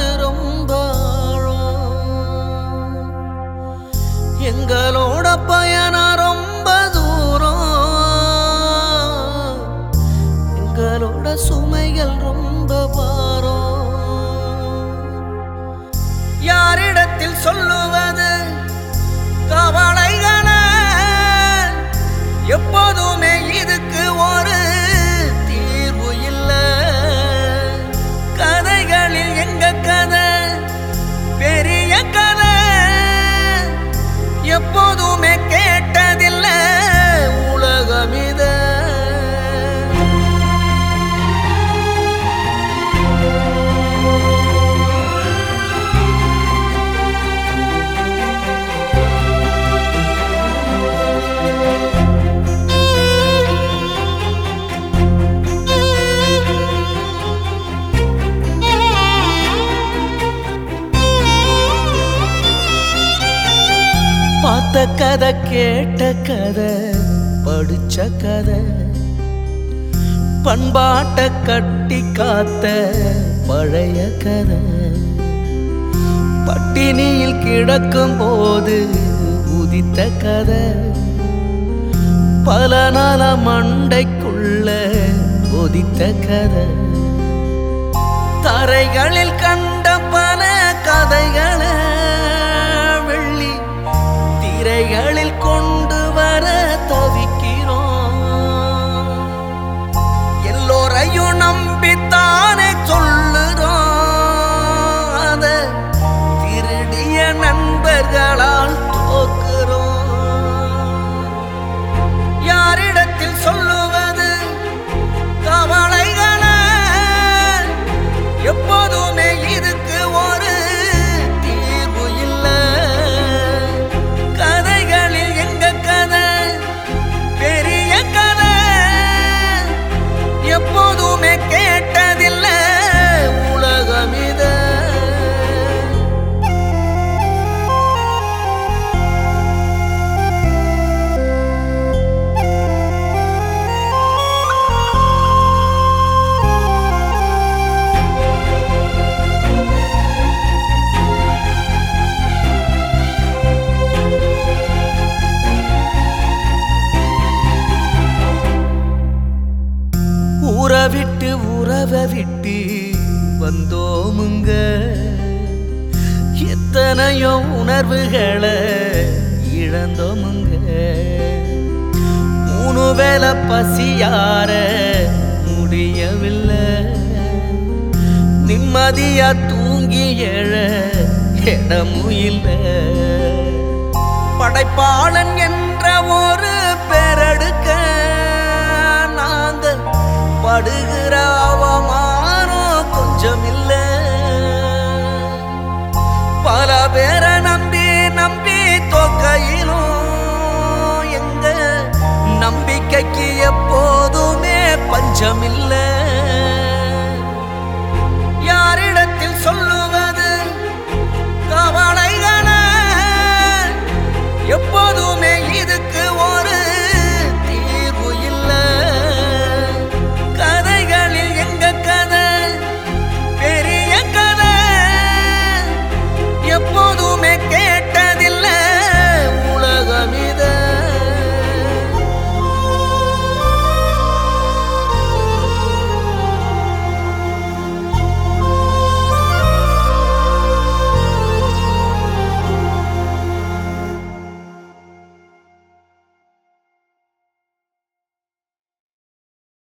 ரொம்ப ஆழம். எங்களோட பயணம் ரொம்ப தூரம் எங்களோட சுமைகள் ரொம்ப பாரம் யாரிடத்தில் சொல்லுவது கவலைகளை எப்போதுமே இதுக்கு ஒரு தீர்வு இல்லை கதைகளில் எங்க கதை பெரிய கதை எப்போதுமே கேட்டதில்லை உலகம் இதை பார்த்த கதை கேட்ட கதை படிச்ச கதை பண்பாட்ட கட்டி காத்த பழைய கதை பட்டினியில் கிடக்கும் போது உதித்த கதை பல நாள மண்டைக்குள்ள கொதித்த கதை தரைகளில் கண்ட பல கதைகளை வெள்ளி திரைகளில் கொண்டு வர தவிக்கிறோம் எல்லோரையும் நம்பித்தானே சொல்லுறோம் அத திருடிய நண்பர்களால் தோக்குறோம் யாரிடத்தில் சொல்லுவது கவலைகளை எப்போதுமே இதுக்கு ஒரு தீர்வு இல்லை கதைகளில் எங்க கதை பெரிய கதை எப்போதுமே கேட்டதில்லை உலகம் இதை ஊரை விட்டு உறவை விட்டு வந்தோமுங்க எத்தனையோ உணர்வுகளை இழந்தோமுங்க மூணு வேளை பசியார முடியவில்லை நிம்மதியா தூங்கி எழ இடமும் இல்லை படைப்பாளன் என்ற ஒரு பெறடுக்க நாங்க படுகிற அவமானம் கொஞ்சம் இல்ல பல பேரை நம்பி நம்பி தோக்கையிலும் எங்க நம்பிக்கைக்கு எப்போதுமே பஞ்சம் இல்லை